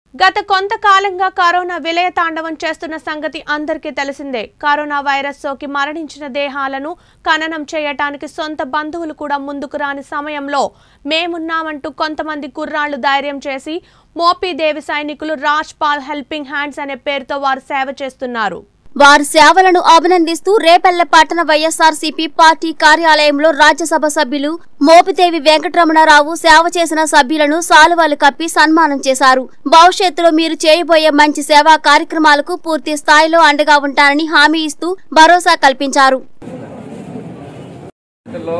గత కొంతకాలంగా కరోనా విలయ తాండవం చేస్తున్న సంగతి అందరికీ తెలిసిందే కరోనా వైరస్ సోకి మరణించిన దేహాలను ఖననం చేయటానికి సొంత బంధువులు కూడా ముందుకు రాని సమయంలో మేమున్నామంటూ కొంతమంది కుర్రాళ్లు ధైర్యం చేసి మోపీదేవి సైనికులు రాజ్ పాల్ హెల్పింగ్ హ్యాండ్స్ అనే పేరుతో వారు సేవ చేస్తున్నారు వారి సేవలను అభినందిస్తూ రేపల్లె పట్టణ వైఎస్ఆర్సీపీ పార్టీ కార్యాలయంలో రాజ్యసభ సభ్యులు మోపిదేవి వెంకటరమణారావు సేవ చేసిన సభ్యులను సాలువాలు కప్పి సన్మానం చేశారు భవిష్యత్తులో మీరు చేయబోయే మంచి సేవా కార్యక్రమాలకు పూర్తి స్థాయిలో అండగా ఉంటారని హామీ ఇస్తూ భరోసా కల్పించారు లో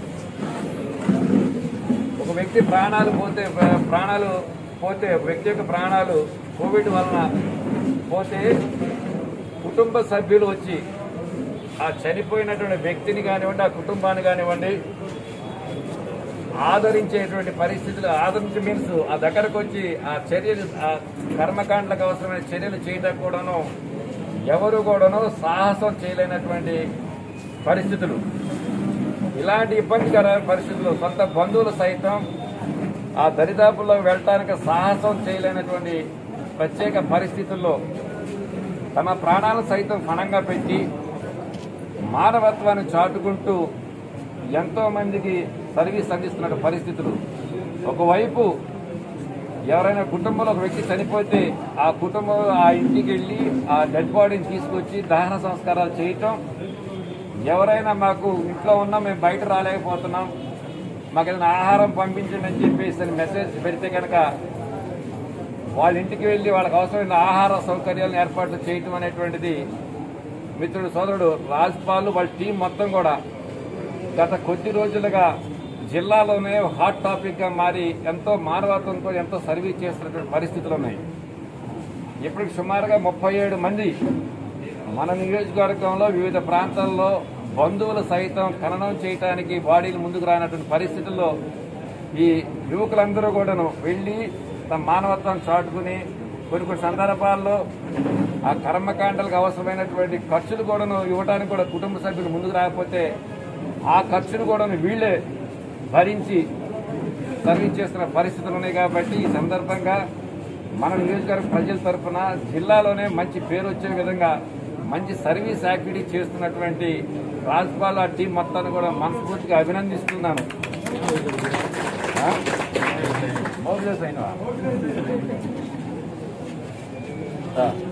ఒక వ్యక్తి ప్రాణాలు పోతే ప్రాణాలు పోతే ఒక వ్యక్తి యొక్క ప్రాణాలు కోవిడ్ వలన పోతే కుటుంబ సభ్యులు వచ్చి ఆ చనిపోయినటువంటి వ్యక్తిని కానివ్వండి ఆ కుటుంబాన్ని కానివ్వండి ఆదరించేటువంటి పరిస్థితులు ఆదరించి మీన్స్ ఆ దగ్గరకు వచ్చి ఆ చర్యలు ఆ కర్మకాండలకు అవసరమైన చర్యలు చేయడం కూడాను ఎవరు కూడాను సాహసం చేయలేనటువంటి పరిస్థితులు ఇలాంటి ఇబ్బందికర పరిస్థితుల్లో సొంత బంధువులు సైతం ఆ దరిదాపుల్లో వెళ్ళటానికి సాహసం చేయలేనటువంటి ప్రత్యేక పరిస్థితుల్లో తమ ప్రాణాలు సైతం ఫణంగా పెట్టి మానవత్వాన్ని చాటుకుంటూ ఎంతో మందికి సర్వీస్ అందిస్తున్న పరిస్థితులు ఒకవైపు ఎవరైనా కుటుంబంలో ఒక వ్యక్తి చనిపోతే ఆ కుటుంబం ఆ ఇంటికి వెళ్ళి ఆ డెడ్ బాడీని తీసుకొచ్చి దహన సంస్కారాలు చేయటం ఎవరైనా మాకు ఇంట్లో ఉన్నా మేము బయట రాలేకపోతున్నాం మాకు ఏదైనా ఆహారం పంపించండి అని చెప్పేసి అని మెసేజ్ పెడితే కనుక వాళ్ళ ఇంటికి వెళ్ళి వాళ్ళకి అవసరమైన ఆహార సౌకర్యాలను ఏర్పాట్లు చేయటం అనేటువంటిది మిత్రుడు సోదరుడు రాజ్పాల్ వాళ్ళ టీం మొత్తం కూడా గత కొద్ది రోజులుగా జిల్లాలోనే హాట్ టాపిక్ గా మారి ఎంతో మానవత్వంతో ఎంతో సర్వీస్ చేస్తున్నటువంటి పరిస్థితులు ఉన్నాయి ఇప్పటికి సుమారుగా ముప్పై ఏడు మంది మన నియోజకవర్గంలో వివిధ ప్రాంతాల్లో బంధువులు సైతం ఖననం చేయడానికి బాడీలు ముందుకు రానటువంటి పరిస్థితుల్లో ఈ యువకులందరూ కూడాను వెళ్ళి తమ మానవత్వాన్ని చాటుకుని కొన్ని కొన్ని సందర్భాల్లో ఆ కర్మకాండలకు అవసరమైనటువంటి ఖర్చులు కూడాను ఇవ్వడానికి కూడా కుటుంబ సభ్యులు ముందుకు రాకపోతే ఆ ఖర్చును కూడాను వీళ్ళే భరించి సర్వీస్ చేస్తున్న పరిస్థితులు ఉన్నాయి కాబట్టి ఈ సందర్భంగా మన నియోజకవర్గ ప్రజల తరఫున జిల్లాలోనే మంచి పేరు వచ్చే విధంగా మంచి సర్వీస్ యాక్టివిటీ చేస్తున్నటువంటి రాజ్పాల్ ఆ టీం మొత్తాన్ని కూడా మనస్ఫూర్తిగా అభినందిస్తున్నాను ఆ? మౌజెస్ అయినవా? ఆ.